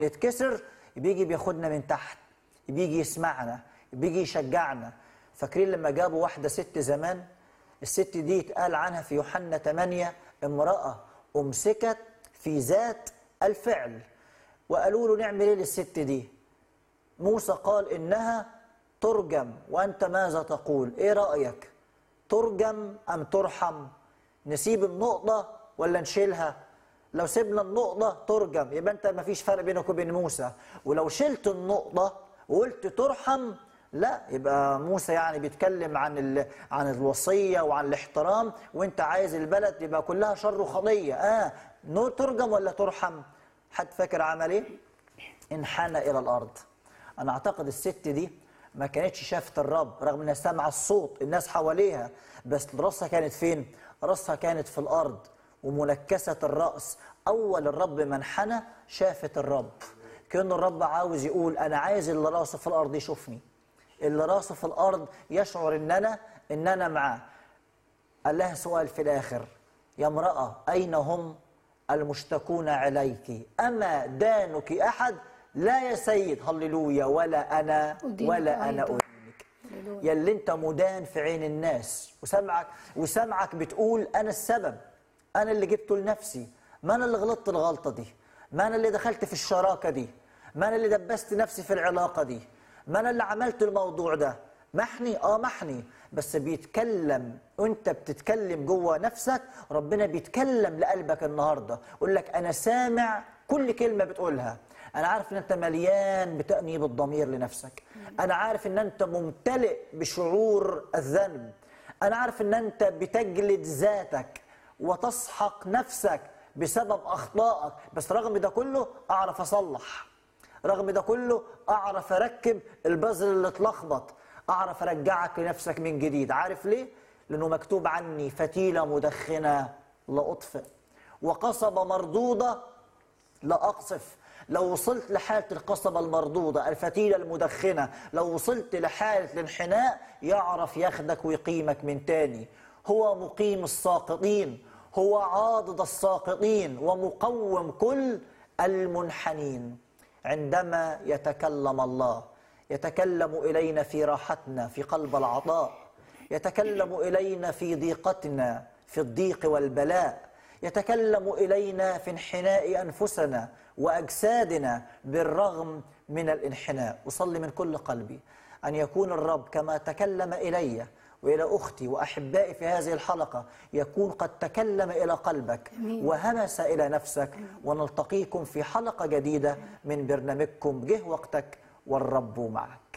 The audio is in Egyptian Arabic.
يتكسر بيجي بياخدنا من تحت بيجي يسمعنا بيجي يشجعنا فاكرين لما جابوا واحدة ست زمان الست دي اتقال عنها في يوحنا 8 امرأة أمسكت في ذات الفعل وقالوا له نعمل ايه للست دي موسى قال إنها ترجم وأنت ماذا تقول إيه رأيك ترجم أم ترحم نسيب النقطة ولا نشيلها لو سيبنا النقطة ترجم يبقى أنت ما فيش فرق بينك وبين موسى ولو شلت النقطة وقلت ترحم لا يبقى موسى يعني بيتكلم عن ال... عن الوصية وعن الاحترام وانت عايز البلد يبقى كلها شر وخطية اه نو ترجم ولا ترحم حد فاكر عمل ايه انحنى الى الارض انا اعتقد الست دي ما كانتش شافت الرب رغم انها سامعه الصوت الناس حواليها بس راسها كانت فين راسها كانت في الارض ومنكسه الراس اول الرب ما انحنى شافت الرب كأن الرب عاوز يقول انا عايز اللي راسه في الارض يشوفني اللي راسه في الارض يشعر ان انا ان انا معاه قال لها سؤال في الاخر يا امراه اين هم المشتكون عليك اما دانك احد لا يا سيد هللويا ولا انا أدينك ولا انا أيضاً. ادينك هللويا. يا اللي انت مدان في عين الناس وسمعك وسمعك بتقول انا السبب انا اللي جبته لنفسي ما انا اللي غلطت الغلطه دي ما انا اللي دخلت في الشراكه دي ما انا اللي دبست نفسي في العلاقه دي ما انا اللي عملت الموضوع ده محني اه محني بس بيتكلم وانت بتتكلم جوه نفسك ربنا بيتكلم لقلبك النهارده يقول لك انا سامع كل كلمه بتقولها انا عارف ان انت مليان بتانيب الضمير لنفسك انا عارف ان انت ممتلئ بشعور الذنب انا عارف ان انت بتجلد ذاتك وتسحق نفسك بسبب اخطائك بس رغم ده كله اعرف اصلح رغم ده كله اعرف اركب البذل اللي اتلخبط اعرف ارجعك لنفسك من جديد عارف ليه لانه مكتوب عني فتيله مدخنه لا اطفئ وقصبه مردوده لا أقصف لو وصلت لحالة القصبة المردودة الفتيلة المدخنة لو وصلت لحالة الانحناء يعرف ياخدك ويقيمك من تاني هو مقيم الساقطين هو عاضد الساقطين ومقوم كل المنحنين عندما يتكلم الله يتكلم إلينا في راحتنا في قلب العطاء يتكلم إلينا في ضيقتنا في الضيق والبلاء يتكلم الينا في انحناء انفسنا واجسادنا بالرغم من الانحناء اصلي من كل قلبي ان يكون الرب كما تكلم الي والى اختي واحبائي في هذه الحلقه يكون قد تكلم الى قلبك أمين. وهمس الى نفسك ونلتقيكم في حلقه جديده من برنامجكم جه وقتك والرب معك